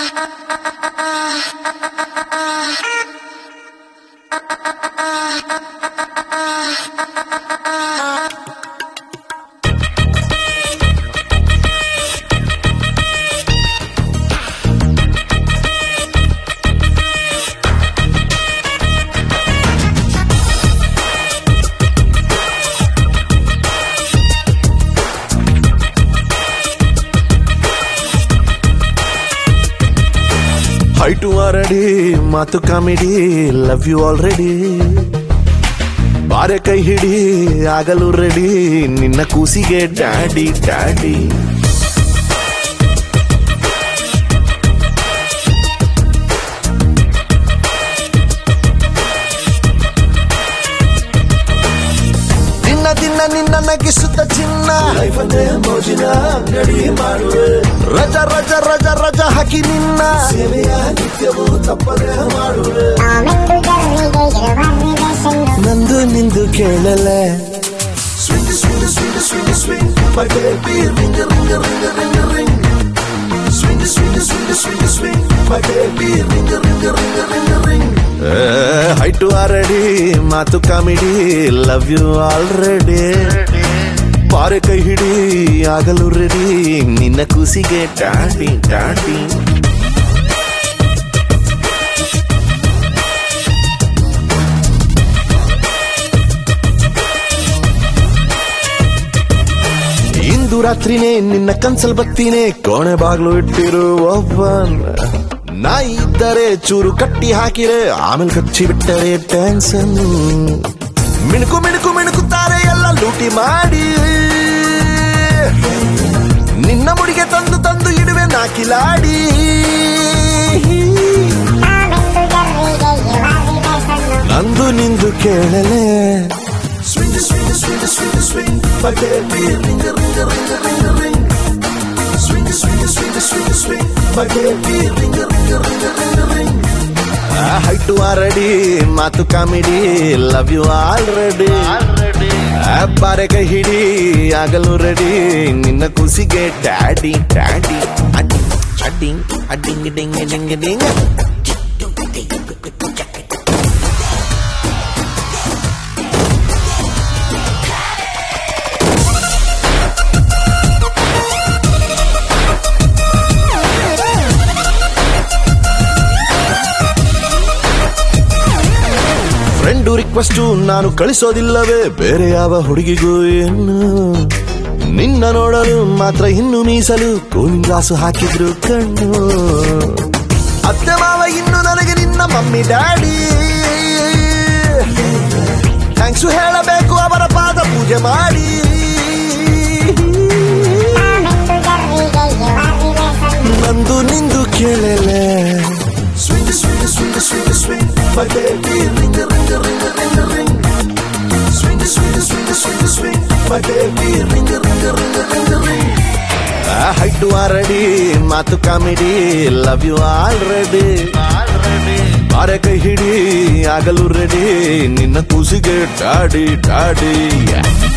Height ಆರಡಿ ಮಾತು comedy love you already ಬಾರೆ ಕೈ ಹಿಡಿ ಆಗಲು ರೆಡಿ ನಿನ್ನ ಕೂಸಿಗೆ ಡ್ಯಾಡಿ ಡ್ಯಾಡಿ ದಿನ ದಿನ ನಿನ್ನ ನಗಿಸುತ್ತ ಚಿನ್ನ ಮೋಜಿನ ಅಂಗಡಿ ಮಾಡುವೆ ರಜ ರಜ ರಜ ರಜ ಹಾಕಿ ನಿನ್ನ ಸೇವೆಯ ನಿತ್ಯವೂ ತಪ್ಪದೆ ಮಾಡುವೆ ನಂದು ನಿಂದು ಕೇಳಲೆ Swing, swing, swing, swing, swing, my baby, ring, ring, ring, ring, ring. Swing, swing, swing, swing, swing, my baby, ring, ring, ring, ring, ring. Height ಆರಡಿ ಮಾತು ಕಾಮಿಡಿ ಲವ್ ಯು ಆಲ್ರೆಡಿ ಬಾರೆ ಕೈ ಹಿಡಿ ಆಗಲು ರೆಡಿ ನಿನ್ನ ಕೂಸಿಗೆ ಡ್ಯಾಡಿ ಡ್ಯಾಡಿ ಇಂದು ರಾತ್ರಿನೇ ನಿನ್ನ ಕನ್ಸಲ್ ಬತ್ತೀನಿ ಕೋಣೆ ಬಾಗ್ಲು ಇಟ್ಟಿರು ಒಬ್ಬನ್ ನಾಯಿ ಇದ್ದರೆ ಚೂರು ಕಟ್ಟಿ ಹಾಕಿರೆ ಆಮೇಲೆ ಕಚ್ಚಿ ಬಿಟ್ಟರೆ ಟೆನ್ಷನ್ ಮಿಣುಕು ಮಿಣುಕು ಮಿಣುಕುತ್ತಾರೆ ಎಲ್ಲ ಲೂಟಿ ಮಾಡಿ ನಿನ್ನ ಮುಡಿಗೆ ತಂದು ತಂದು ಇಡುವೆ ನಾಕಿಲಾಡಿ ನಂದು ನಿಂದು ಕೇಳಲೆ Swing, swing, swing, swing, swing, my baby, ring, ring, ring, ring, ring. Swing, swing, swing, swing, swing, my baby, ring, ring, ring, ring, ring. Height ಆರಡಿ ಮಾತು ಕಾಮಿಡಿ ಲವ್ ಯು ಆಲ್ರೆಡಿ ಬಾರೆ ಕೈ ಹಿಡಿ ಆಗಲು ರೆಡಿ ನಿನ್ನ ಕೂಸಿಗೆ ಡ್ಯಾಡಿ ಡ್ಯಾಡಿ ಅಡ್ಡಿ ಅಡ್ಡಿ ಅಡ್ಡಿಂಗ್ ಡಿಂಗ್ ಡಿಂಗ್ ಡಿಂಗ್ ಫ್ರೆಂಡು ರಿಕ್ವೆಸ್ಟ್ ನಾನು ಕಳಿಸೋದಿಲ್ಲವೇ ಬೇರೆ ಯಾವ ಹುಡುಗಿಗೂ ಏನು ನಿನ್ನ ನೋಡಲು ಮಾತ್ರ ಇನ್ನು ಮೀಸಲು ಕೂಲಿಂಗ್ ಗ್ಲಾಸು ಹಾಕಿದ್ರು ಕಣ್ಣು ಅತ್ತೆ ಮಾವ ಇನ್ನು ನನಗೆ ನಿನ್ನ ಮಮ್ಮಿ ಡ್ಯಾಡಿ ಥ್ಯಾಂಕ್ಸು ಹೇಳಬೇಕು ಅವರ ಪಾದ ಪೂಜೆ ಮಾಡಿ ನಂದು ನಿಂದು ಕೇಳಲೆ Swing, swing, swing, swing, swing, my baby, ring, ring, ring, ring, ring. Swing, swing, swing, swing, swing, my baby, ring, ring, ring, ring, ring. Height ಆರಡಿ ಮಾತು ಕಾಮಿಡಿ ಲವ್ ಯು ಆಲ್ರೆಡಿ ಬಾರೆ ಕೈ ಹಿಡಿ ಆಗಲು ರೆಡಿ ನಿನ್ನ ಕೂಸಿಗೆ ಟಾಡಿ ಟಾಡಿ